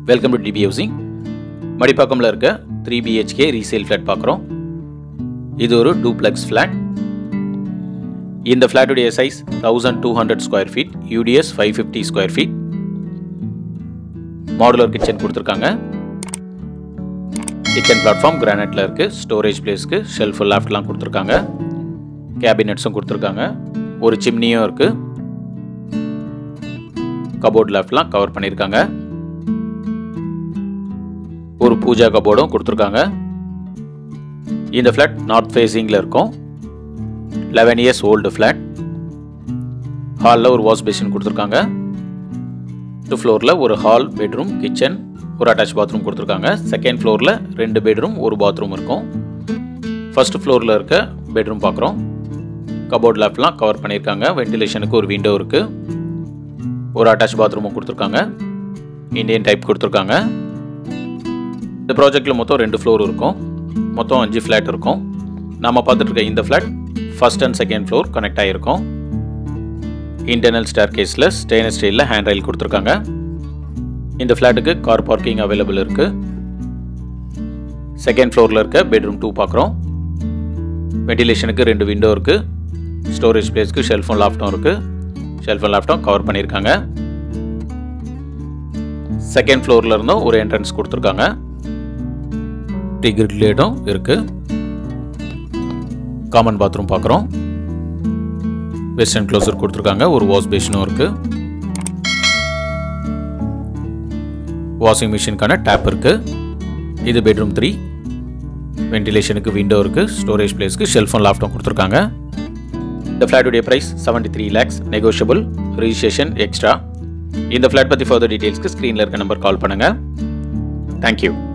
welcome to DB housing மடிப்பாக்கம்ல இருக்க three BHK resale flat பார்க்குறோம் இது ஒரு டூப்ளெக்ஸ் ஃப்ளாட் இந்த ஃப்ளாட்டுடைய size thousand two hundred square feet UDS five fifty square feet modular kitchen கொடுத்துருக்காங்க கிச்சன் பிளாட்ஃபார்ம் கிரானைட்டில் இருக்குது ஸ்டோரேஜ் பிளேஸ்க்கு ஷெல்ஃப் லாஃப்ட்லாம் கொடுத்துருக்காங்க கேபினட்ஸும் கொடுத்துருக்காங்க ஒரு சிம்னியும் இருக்குது கபோர்ட் லாஃப்ட்லாம் கவர் பண்ணியிருக்காங்க ஒரு பூஜா கபோர்டும் கொடுத்துருக்காங்க இந்த ஃப்ளாட் நார்த் ஃபேஸிங்கில் இருக்கும் லெவன் இயர்ஸ் ஓல்டு ஃப்ளாட் ஹாலில் ஒரு வாஷ் பேசின் கொடுத்துருக்காங்க ஃபஸ்ட்டு ஃப்ளோரில் ஒரு ஹால் பெட்ரூம் கிச்சன் ஒரு அட்டாச் பாத்ரூம் கொடுத்துருக்காங்க செகண்ட் ஃப்ளோரில் ரெண்டு பெட்ரூம் ஒரு பாத்ரூம் இருக்கும் ஃபர்ஸ்ட் ஃப்ளோரில் இருக்க பெட்ரூம் பார்க்குறோம் கபோர்ட் லேப்லாம் கவர் பண்ணியிருக்காங்க வென்டிலேஷனுக்கு ஒரு விண்டோ இருக்குது ஒரு அட்டாச் பாத்ரூமும் கொடுத்துருக்காங்க இந்தியன் டைப் கொடுத்துருக்காங்க இந்த ப்ராஜெக்டில் மொத்தம் ரெண்டு ஃப்ளோர் இருக்கும் மொத்தம் அஞ்சு ஃப்ளாட் இருக்கும் நம்ம பார்த்துட்டு இருக்க இந்த flat first and second floor connect ஆகிருக்கும் இன்டர்னல் ஸ்டார் கேஸில் ஸ்டெயின்லெஸ் ஸ்டீலில் ஹேண்ட் ரயில் கொடுத்துருக்காங்க இந்த ஃப்ளாட்டுக்கு கார் பார்க்கிங் அவைலபிள் இருக்குது செகண்ட் ஃப்ளோரில் இருக்க பெட்ரூம் டூ பார்க்குறோம் வென்டிலேஷனுக்கு ரெண்டு விண்டோ இருக்குது ஸ்டோரேஜ் பிளேஸ்க்கு ஷெல்ஃபும் லாஃப்ட்டும் இருக்குது ஷெல்ஃபும் லாஃப்ட்டும் கவர் பண்ணியிருக்காங்க செகண்ட் ஃப்ளோரில் இருந்தும் ஒரு என்ட்ரன்ஸ் கொடுத்துருக்காங்க டிகிரிலேடும் இருக்குது காமன் பாத்ரூம் பார்க்குறோம் வெஸ்டர்ன் க்ளோசர் கொடுத்துருக்காங்க ஒரு வாஷ் பேஷனும் இருக்குது வாஷிங் மிஷினுக்கான டேப் இருக்குது இது பெட்ரூம் த்ரீ வென்டிலேஷனுக்கு விண்டோ இருக்குது ஸ்டோரேஜ் பிளேஸ்க்கு ஷெல்ஃபும் லாஃப்ட்டும் கொடுத்துருக்காங்க இந்த ஃப்ளாட்டுடைய price seventy three lakhs negotiable registration extra இந்த ஃப்ளாட் பற்றி ஃபர்தர் டீட்டெயில்ஸ்க்கு ஸ்க்ரீனில் இருக்க நம்பர் கால் பண்ணுங்கள் தேங்க்யூ